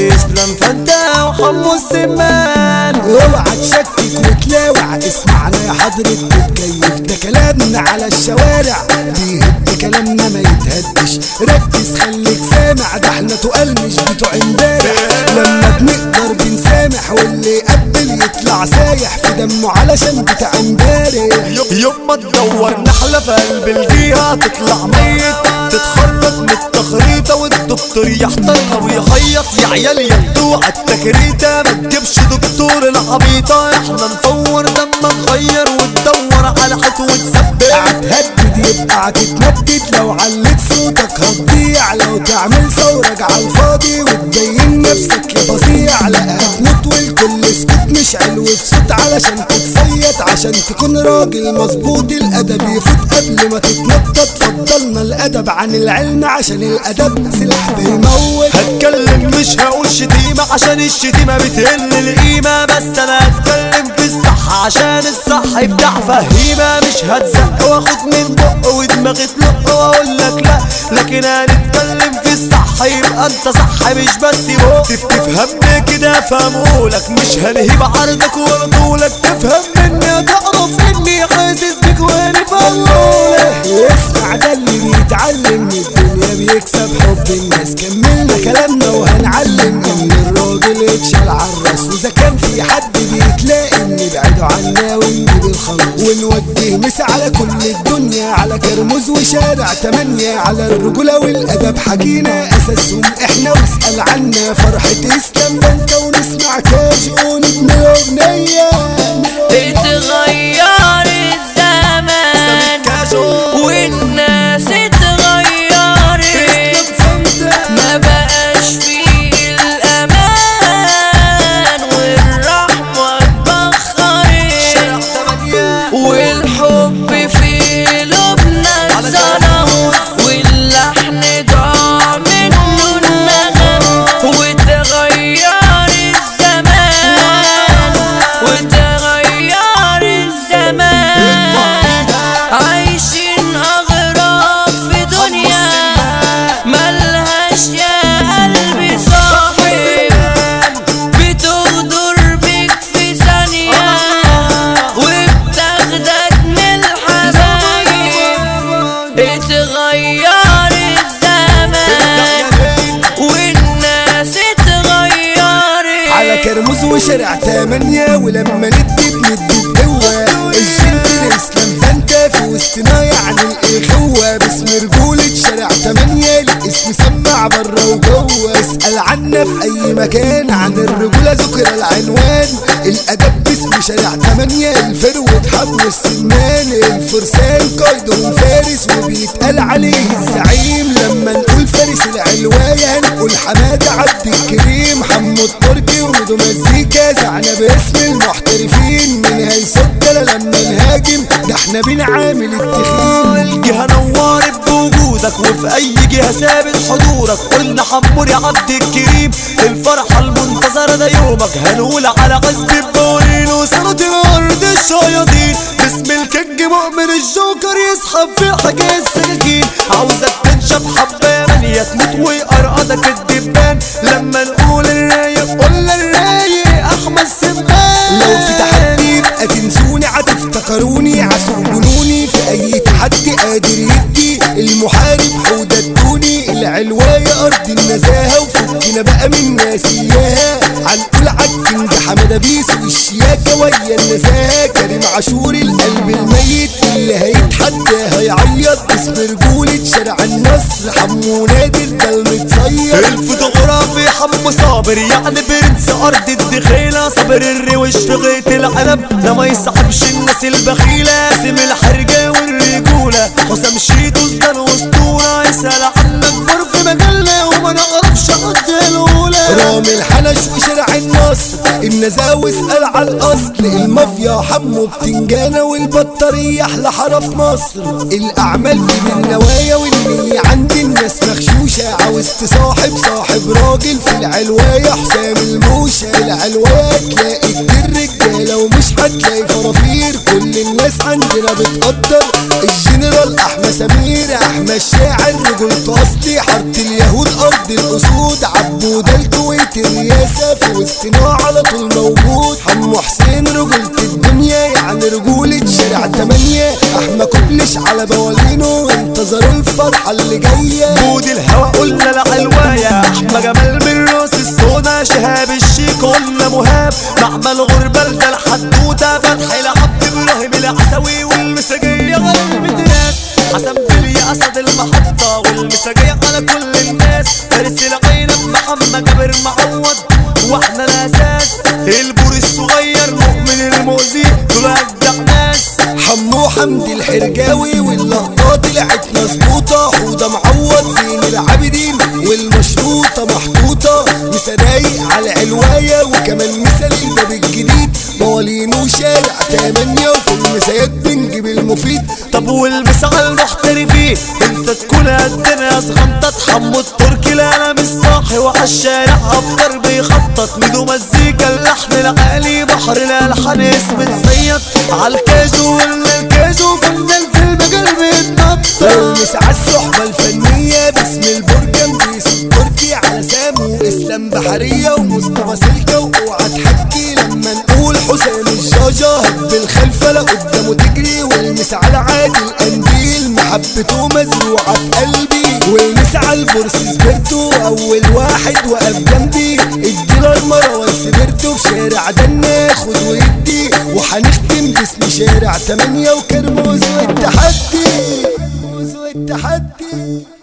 اسلام فانتا وحمو السمان اوعى تشتت وتلاوع اسمعنا يا حضرة متكيف ده كلامنا على الشوارع بيهد كلامنا ما يتهدش ركز خليك سامع ده احنا تقال مش بتوع امبارح لما بنقدر بنسامح واللي يقبل يطلع سايح في دمه علشان بتاع امبارح يوم ما تدور نحلة في قلب الجيهة تطلع ميت تتخرج من التخريطة والدكتور يحترها ويخيط يا عيال يدوع التكريتة ما تجيبش دكتور العبيطة احنا نفور لما نغير وتدور على حيط وتثبت هتهدد يبقى هتتندد لو عليت صوتك هتضيع لو تعمل ثورة على الفاضي وتبين نفسك يا فظيع لا هتموت والكل سكوت مش علو الصوت علشان تتصيد عشان تكون راجل مظبوط الادب يفوت قبل ما تتنطط فضلنا الادب عن العلم عشان الادب سلاح بيموت هتكلم مش هقول شتيمة عشان الشتيمة بتقل القيمة بس انا هتكلم في الصح عشان الصح بتاع فهيمة مش هتزق واخد من بق ودماغي تلق واقول لك لا لكن هنتكلم في الصح يبقى انت صح مش بس هو تف- تفهم كده فهمهولك مش هنهيب عرضك وطولك تفهم مني تعرف اني حاسس بك وانا فهمهولك اسمع ده اللي بيتعلم من الدنيا بيكسب حب الناس كملنا كلامنا وهنعلم ان الراجل يتشال عالراس واذا كان في حد بيتلاقي نبعده عنا ونجيب الخلاص ونوجه مسا على كل الدنيا على كرموز وشارع تمانية على الرجولة والادب حكينا اساسهم احنا واسأل عنا فرحة اسلام ده انت ونسمع كاش ونبني اغنية اتغير الزمان والناس اتغيرت ما بقاش فيه الامان والرحمة اتبخرت والحب في قلوبنا اتظلم واللحن ضاع منه النغم وتغير الزمان وتغير الزمان عايشين أغراب في دنيا ملهاش يا قلبي صاحب بتغدر بيك في ثانية وبتاخدك من الحبايب اتغير الزمان والناس اتغيرت على كرموز وشارع تمانية ولما ندي بندي بقوة الجنت الاسلام فانت في وسطنا يعني الاخوة باسم رجولة شارع تمانية الاسم سمع برا وجوه اسأل عنا في اي مكان عن الرجولة ذكر العنوان الادب باسم شارع تمانية الفروة حبل السمان الفرسان قايدهم فارس وبيتقال عليه الزعيم لما نقول فارس العلواية نقول حمادة عبد الكريم حمو التركي وميدو مزيكا زعنا باسم المحترفين من هيصدنا لما نهاجم ده احنا بنعامل التخين الجهة نورت بوجودك وفي أي جهة ثابت حضورك قلنا حمور يا عبد الكريم الفرحة المنتظرة ده يومك هنقول على قصد الدورين وسنة الأرض الشياطين باسم الكينج مؤمن الجوكر يسحب في حكاية السكاكين عاوزك تنشف حبة يا من يا تموت ويقرقدك الدبان لما نقول الرايق قلنا الرايق أحمد سمان لو في تحدي يبقى تنسوني هتفتكروني عسو جنوني في اي تحدي قادر يدي المحارب حوض الدوني العلواية ارض النزاهة وفكنا بقى من ناسياها هنقول عالكينج حمادة بيسو الشياكة ويا النزاهة كريم عاشور القلب الميت اللي هيتحدى هيعيط باسم رجولة شارع النصر حمو نادر ده المتصير الفوتوغرافي حمو صابر يعني برنس ارض الدخيلة صابر الروش في غيط العنب ده ما يصعبش الناس البخيلة اسم الحرجة والرجولة حسام شيتوس ده الاسطورة يسأل عنك فر في مجلة وما نعرفش حد الاولى رامي الحنش في شارع النصر النزاوي اسأل على الأصل المافيا حمو بتنجانة والبطارية أحلى حارة في مصر الأعمال دي بالنوايا والنية عند الناس مغشوشة عاوز تصاحب صاحب راجل في العلواية حسام الموشة في العلواية تلاقي كتير رجالة ومش هتلاقي فرافير كل الناس عندنا بتقدر الجنرال أحمد سمير أحمد شاعر رجولته أصلي حارة اليهود أرض الأسود عبود الكويت قوة الرياسة في وسطنا على طول موجود حمو حسين رجولة الدنيا يعني رجولة شارع تمانية احمى كوبلش على بوالينه انتظروا الفرحة اللي جاية جود الهوى قلنا العلواية احمى جمال بالروس السودا شهاب الشيك قلنا مهاب معمل غربة ده الحدوتة فتحي لعبد ابراهيم العسوي والمساجية غرب ناس حسن بلي اسد المحطة والمساجية على كل الناس فارس العين محمد جابر معوض واحنا الاساس البور الصغير مؤمن المؤذي دول اجدع ناس حمو حمدي الحرجاوي واللقطة طلعت مظبوطة حوضة معوض زين العابدين والمشروطة محطوطة مسرايق على علواية وكمان مثال الباب الجديد موالين وشارع تمانية وفي المسايات بنجيب المفيد طب والمس على المحترفين انسى تكون قدنا يا صغنطة حمو التركي لا انا مش صاحي وعالشارع افكر بيخطط ميدو مزيكا اللحن العالي بحر الالحان اسم نصيط عالكاجو ولا الكاجو فنان في المجال بيتنطط المس على الصحبة الفنية باسم البرجم بيسبورتي على سامو اسلام بحرية ومصطفى سلكة واوعى تحكي لما نقول حسام الجاجة هب الخلفة لا قدامه تجري والمس على عادل قنديل محبته مزروعة في قلبي والمس على البورس سبرتو اول واحد وقف جنبي الديلر مروان سبرتو في شارع دنا خد ويدي وهنختم باسم شارع تمانية وكرموز والتحدي كرموز والتحدي